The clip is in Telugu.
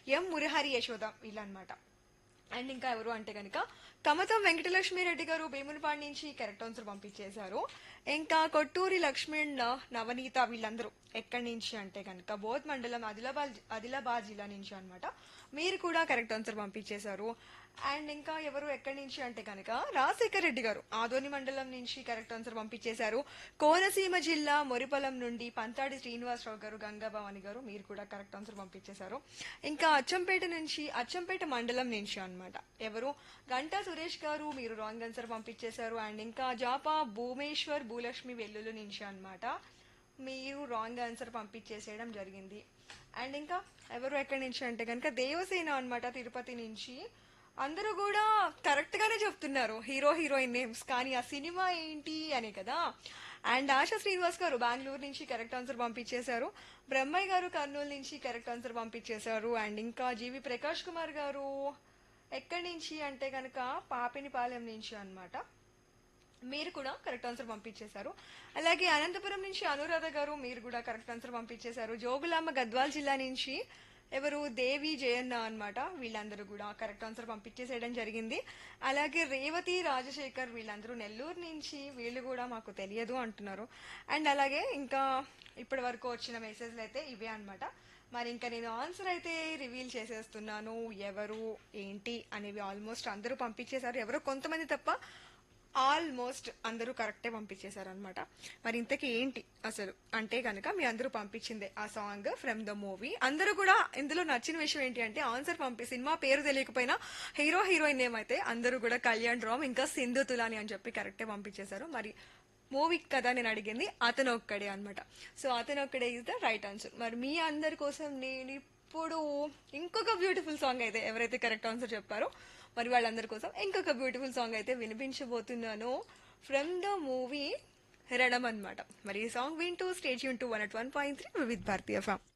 ఎం మురహరి యశోద వీళ్ళనమాట అండ్ ఇంకా ఎవరు అంటే కనుక కమతం వెంకటలక్ష్మి రెడ్డి గారు భీమునిపాడు నుంచి కరెక్ట్ ఆన్సర్ పంపించేశారు ఇంకా కొట్టూరి లక్ష్మణ్ నవనీత వీళ్ళందరూ ఎక్కడి నుంచి అంటే కనుక బోధ్ మండలం ఆదిలాబాద్ ఆదిలాబాద్ జిల్లా నుంచి అన్నమాట మీరు కూడా కరెక్ట్ ఆన్సర్ పంపించేశారు అండ్ ఇంకా ఎవరు ఎక్కడి నుంచి అంటే కనుక రాజశేఖర్ రెడ్డి గారు ఆదోని మండలం నుంచి కరెక్ట్ ఆన్సర్ పంపించేశారు కోనసీమ జిల్లా మొరిపొలం నుండి పంతాడి శ్రీనివాసరావు గారు గంగాభవాని గారు మీరు కూడా కరెక్ట్ ఆన్సర్ పంపించేశారు ఇంకా అచ్చంపేట నుంచి అచ్చంపేట మండలం నుంచి అన్నమాట ఎవరు గంటా సురేష్ గారు మీరు రాంగ్ ఆన్సర్ పంపించేశారు అండ్ ఇంకా జాపా భూమేశ్వర్ భూలక్ష్మి వెల్లుల్లి నుంచి అన్నమాట మీరు రాంగ్ ఆన్సర్ పంపించేసేయడం జరిగింది అండ్ ఇంకా ఎవరు ఎక్కడి నుంచి అంటే కనుక దేవసేన అన్నమాట తిరుపతి నుంచి అందరూ కూడా కరెక్ట్ గానే చెప్తున్నారు హీరో హీరోయిన్ నేమ్స్ కానీ ఆ సినిమా ఏంటి అనే కదా అండ్ ఆశా శ్రీనివాస్ గారు బెంగళూరు నుంచి కరెక్ట్ ఆన్సర్ పంపించేశారు బ్రహ్మయ్య గారు కర్నూలు నుంచి కరెక్ట్ ఆన్సర్ పంపించేశారు అండ్ ఇంకా జీవి ప్రకాష్ కుమార్ గారు ఎక్కడి నుంచి అంటే కనుక పాపినిపాలెం నుంచి అన్నమాట మీరు కూడా కరెక్ట్ ఆన్సర్ పంపించేశారు అలాగే అనంతపురం నుంచి అనురాధ గారు మీరు కూడా కరెక్ట్ ఆన్సర్ పంపించేశారు జోగులాంబ గద్వాల్ జిల్లా నుంచి ఎవరు దేవి జయన్న అన్నమాట వీళ్ళందరూ కూడా కరెక్ట్ ఆన్సర్ పంపించేసేయడం జరిగింది అలాగే రేవతి రాజశేఖర్ వీళ్ళందరూ నెల్లూరు నుంచి వీళ్ళు కూడా మాకు తెలియదు అంటున్నారు అండ్ అలాగే ఇంకా ఇప్పటి వరకు వచ్చిన మెసేజ్లు అయితే ఇవే అన్నమాట మరి ఇంకా నేను ఆన్సర్ అయితే రివీల్ చేసేస్తున్నాను ఎవరు ఏంటి అనేవి ఆల్మోస్ట్ అందరూ పంపించేశారు ఎవరో కొంతమంది తప్ప ఆల్మోస్ట్ అందరూ కరెక్టే పంపించేశారు అనమాట మరి ఇంతకీ ఏంటి అసలు అంటే కనుక మీ అందరూ పంపించిందే ఆ సాంగ్ ఫ్రమ్ ద మూవీ అందరూ కూడా ఇందులో నచ్చిన విషయం ఏంటి అంటే ఆన్సర్ పంపి సినిమా పేరు తెలియకపోయినా హీరో హీరోయిన్ ఏమైతే అందరూ కూడా కళ్యాణ్ రామ్ ఇంకా సింధు తులాని అని చెప్పి కరెక్టే పంపించేశారు మరి మూవీ కదా నేను అడిగింది అతను ఒక్కడే అనమాట సో అతను ఒక్కడే ఇస్ ద రైట్ ఆన్సర్ మరి మీ అందరి కోసం నేను ఇప్పుడు ఇంకొక బ్యూటిఫుల్ సాంగ్ అయితే ఎవరైతే కరెక్ట్ ఆన్సర్ చెప్పారో మరి వాళ్ళందరి కోసం ఇంకొక బ్యూటిఫుల్ సాంగ్ అయితే వినిపించబోతున్నాను ఫ్రమ్ ద మూవీ రణం అనమాట మరి ఈ సాంగ్ వింటూ స్టేజ్ యూన్ to one at one point three with Bharatiya form